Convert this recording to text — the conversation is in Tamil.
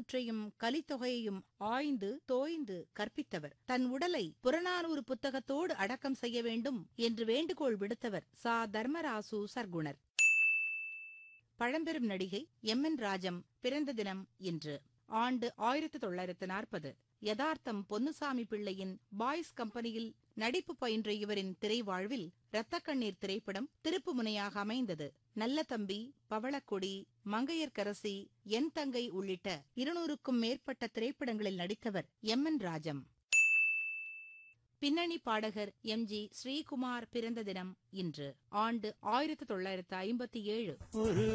கலிக்கூற்றையும் கலித்தொகையையும் ஆய்ந்து தோய்ந்து கற்பித்தவர் தன் உடலை புறநானூறு புத்தகத்தோடு அடக்கம் செய்ய வேண்டும் என்று வேண்டுகோள் விடுத்தவர் சா தர்மராசு சர்க்குணர் பழம்பெரும் நடிகை எம் என் ராஜம் பிறந்த தினம் இன்று ஆண்டு ஆயிரத்து தொள்ளாயிரத்து நாற்பது யதார்த்தம் பொன்னுசாமி பிள்ளையின் பாய்ஸ் கம்பெனியில் நடிப்பு பயின்ற இவரின் திரைவாழ்வில் இரத்தக்கண்ணீர் திரைப்படம் திருப்பு முனையாக அமைந்தது நல்ல தம்பி பவளக்கொடி மங்கையர்க்கரசி என் தங்கை உள்ளிட்ட இருநூறுக்கும் மேற்பட்ட திரைப்படங்களில் நடித்தவர் எம் என் ராஜம் பின்னணி பாடகர் எம் ஜி ஸ்ரீகுமார் பிறந்த தினம் இன்று ஆண்டு ஆயிரத்து தொள்ளாயிரத்து ஐம்பத்தி ஏழு ஒரு